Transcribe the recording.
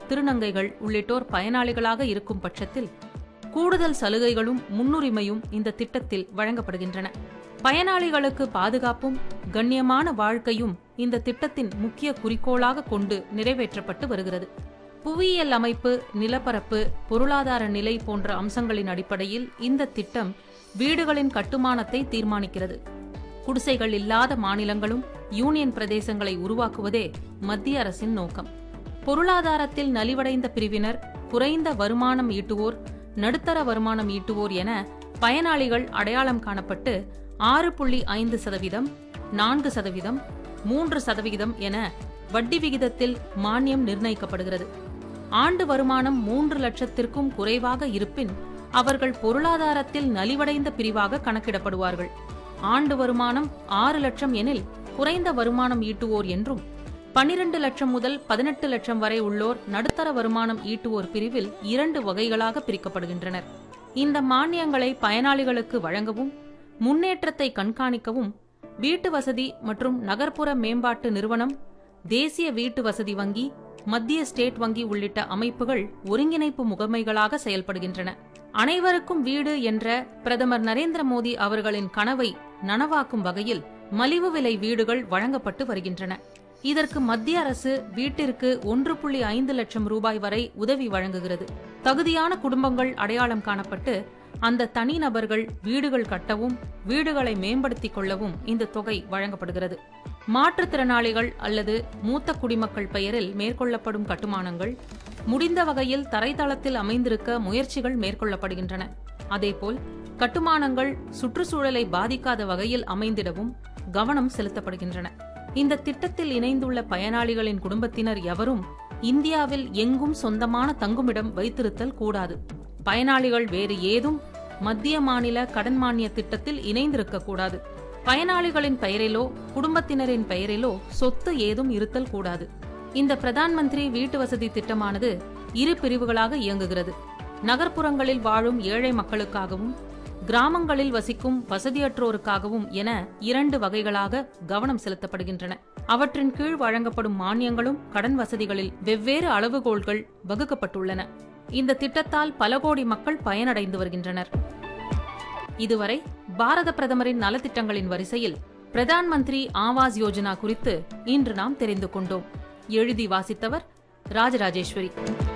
திருநங்கைகள் உள்ளிட்டோர் பயனாளிகளாக இருக்கும் பட்சத்தில் கூடுதல் சலுகைகளும் முன்னுரிமையும் இந்த திட்டத்தில் வழங்கப்படுகின்றன பயனாளிகளுக்கு பாதுகாப்பும் கண்ணியமான வாழ்க்கையும் இந்த திட்டத்தின் முக்கிய குறிக்கோளாக கொண்டு நிறைவேற்றப்பட்டு வருகிறது புவியியல் அமைப்பு நிலப்பரப்பு பொருளாதார நிலை போன்ற அம்சங்களின் அடிப்படையில் இந்த திட்டம் வீடுகளின் கட்டுமானத்தை தீர்மானிக்கிறது குடிசைகள் இல்லாத மாநிலங்களும் யூனியன் பிரதேசங்களை உருவாக்குவதே மத்திய அரசின் நோக்கம் பொருளாதாரத்தில் நலிவடைந்த பிரிவினர் குறைந்த வருமானம் ஈட்டுவோர் நடுத்தர வருமானம் ஈட்டுவோர் என பயனாளிகள் அடையாளம் காணப்பட்டு ஆறு புள்ளி ஐந்து சதவீதம் நான்கு சதவீதம் மூன்று சதவிகிதம் என வட்டி விகிதத்தில் மானியம் நிர்ணயிக்கப்படுகிறது ஆண்டு வருமானம் மூன்று லட்சத்திற்கும் குறைவாக இருப்பின் அவர்கள் பொருளாதாரத்தில் நலிவடைந்த பிரிவாக கணக்கிடப்படுவார்கள் ஆண்டு வருமானம் ஆறு லட்சம் எனில் குறைந்த வருமானம் ஈட்டுவோர் என்றும் பன்னிரண்டு லட்சம் முதல் பதினெட்டு லட்சம் வரை உள்ளோர் நடுத்தர வருமானம் ஈட்டுவோர் பிரிவில் இரண்டு வகைகளாக பிரிக்கப்படுகின்றனர் இந்த மானியங்களை பயனாளிகளுக்கு வழங்கவும் முன்னேற்றத்தை கண்காணிக்கவும் வீட்டு வசதி மற்றும் நகர்ப்புற மேம்பாட்டு நிறுவனம் தேசிய வீட்டு வசதி வங்கி மத்திய ஸ்டேட் வங்கி உள்ளிட்ட அமைப்புகள் ஒருங்கிணைப்பு முகமைகளாக செயல்படுகின்றன அனைவருக்கும் வீடு என்ற பிரதமர் நரேந்திர மோடி அவர்களின் கனவை நனவாக்கும் வகையில் மலிவு விலை வீடுகள் வழங்கப்பட்டு வருகின்றன இதற்கு மத்திய அரசு வீட்டிற்கு ஒன்று புள்ளி ஐந்து லட்சம் ரூபாய் வரை உதவி வழங்குகிறது தகுதியான குடும்பங்கள் அடையாளம் காணப்பட்டு அந்த தனிநபர்கள் வீடுகள் கட்டவும் வீடுகளை மேம்படுத்திக் கொள்ளவும் இந்த தொகை வழங்கப்படுகிறது மாற்றுத்திறனாளிகள் அல்லது மூத்த குடிமக்கள் பெயரில் மேற்கொள்ளப்படும் கட்டுமானங்கள் முடிந்த வகையில் தரைத்தளத்தில் அமைந்திருக்க முயற்சிகள் மேற்கொள்ளப்படுகின்றன அதேபோல் கட்டுமானங்கள் சுற்றுச்சூழலை பாதிக்காத வகையில் அமைந்திடவும் கவனம் செலுத்தப்படுகின்றன இந்த திட்டத்தில் இணைந்துள்ள பயனாளிகளின் குடும்பத்தினர் எவரும் இந்தியாவில் எங்கும் சொந்தமான தங்குமிடம் வைத்திருத்தல் கூடாது பயனாளிகள் வேறு ஏதும் மத்திய மாநில கடன் மானிய திட்டத்தில் இணைந்திருக்கக்கூடாது பயனாளிகளின் பெயரிலோ குடும்பத்தினரின் பெயரிலோ சொத்து ஏதும் இருத்தல் கூடாது இந்த பிரதான் மந்திரி வீட்டு வசதி திட்டமானது இரு பிரிவுகளாக இயங்குகிறது நகர்ப்புறங்களில் வாழும் ஏழை மக்களுக்காகவும் கிராமங்களில் வசிக்கும் வசதியற்றோருக்காகவும் என இரண்டு வகைகளாக கவனம் செலுத்தப்படுகின்றன அவற்றின் கீழ் வழங்கப்படும் மானியங்களும் கடன் வசதிகளில் வெவ்வேறு அளவுகோல்கள் வகுக்கப்பட்டுள்ளன இந்த திட்டத்தால் பல கோடி மக்கள் பயனடைந்து வருகின்றனர் இதுவரை பாரத பிரதமரின் நலத்திட்டங்களின் வரிசையில் பிரதான் மந்திரி ஆவாஸ் யோஜனா குறித்து இன்று நாம் தெரிந்து கொண்டோம் எழுதி வாசித்தவர் ராஜராஜேஸ்வரி